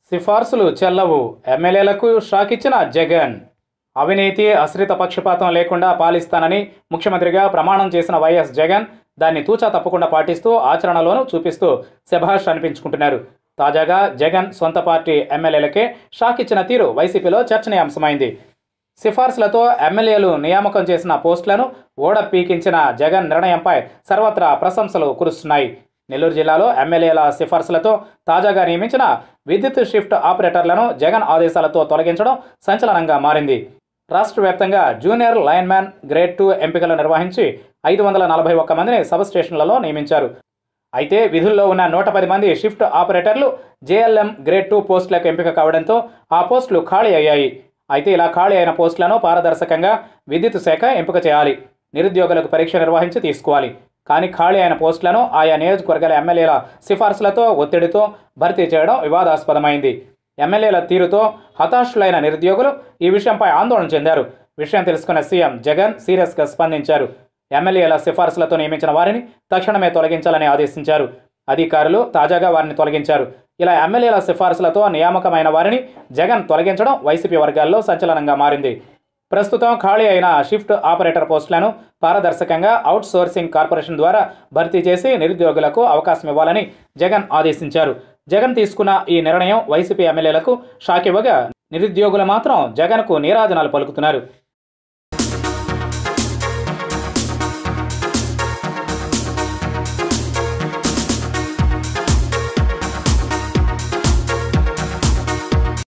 సిఫార్సులు చెల్లవు ఎమ్మెల్యేలకు షాక్ ఇచ్చిన జగన్ అవినీతి అశ్రిత పక్షపాతం లేకుండా పాలిస్తానని ముఖ్యమంత్రిగా ప్రమాణం చేసిన వైఎస్ జగన్ దాన్ని తూచా తప్పకుండా పాటిస్తూ ఆచరణలోనూ చూపిస్తూ శభాష్ అనిపించుకుంటున్నారు తాజాగా జగన్ సొంత పార్టీ ఎమ్మెల్యేలకే షాక్ ఇచ్చిన తీరు వైసీపీలో చర్చనీయాంశమైంది సిఫార్సులతో ఎమ్మెల్యేలు నియామకం చేసిన పోస్టులను ఓడ పీకించిన జగన్ నిర్ణయంపై సర్వత్రా ప్రశంసలు కురుస్తున్నాయి నెల్లూరు జిల్లాలో ఎమ్మెల్యేల సిఫార్సులతో తాజాగా నియమించిన విద్యుత్ షిఫ్ట్ ఆపరేటర్లను జగన్ ఆదేశాలతో తొలగించడం సంచలనంగా మారింది రాష్ట్ర వ్యాప్తంగా జూనియర్ లైన్మ్యాన్ గ్రేడ్ టూ ఎంపికలు నిర్వహించి ఐదు వందల నలభై ఒక్క మందిని సబ్ స్టేషన్లలో నియమించారు అయితే విధుల్లో ఉన్న నూట పది మంది షిఫ్ట్ ఆపరేటర్లు జేఎల్ఎం గ్రేడ్ టూ పోస్టులకు ఎంపిక కావడంతో ఆ పోస్టులు ఖాళీ అయ్యాయి అయితే ఇలా ఖాళీ అయిన పోస్టులను పారదర్శకంగా విద్యుత్ శాఖ ఎంపిక చేయాలి నిరుద్యోగులకు పరీక్ష నిర్వహించి తీసుకోవాలి కానీ ఖాళీ అయిన పోస్టులను ఆయా నియోజకవర్గాల ఎమ్మెల్యేల సిఫార్సులతో ఒత్తిడితో భర్తీ చేయడం వివాదాస్పదమైంది ఎమ్మెల్యేల తీరుతో హతాశులైన నిరుద్యోగులు ఈ విషయంపై ఆందోళన చెందారు విషయం తెలుసుకున్న సీఎం జగన్ సీరియస్గా స్పందించారు ఎమ్మెల్యేల సిఫార్సులతో నియమించిన వారిని తక్షణమే తొలగించాలని ఆదేశించారు అధికారులు తాజాగా వారిని తొలగించారు ఇలా ఎమ్మెల్యేల సిఫార్సులతో నియామకమైన వారిని జగన్ తొలగించడం వైసీపీ వర్గాల్లో సంచలనంగా మారింది ప్రస్తుతం ఖాళీ అయిన షిఫ్ట్ ఆపరేటర్ పోస్టులను పారదర్శకంగా అవుట్ సోర్సింగ్ కార్పొరేషన్ ద్వారా భర్తీ చేసి నిరుద్యోగులకు అవకాశం ఇవ్వాలని జగన్ ఆదేశించారు జగన్ తీసుకున్న ఈ నిర్ణయం వైసీపీ ఎమ్మెల్యేలకు షాక్ ఇవ్వగా నిరుద్యోగులు మాత్రం జగన్కు నీరాజనాలు పలుకుతున్నారు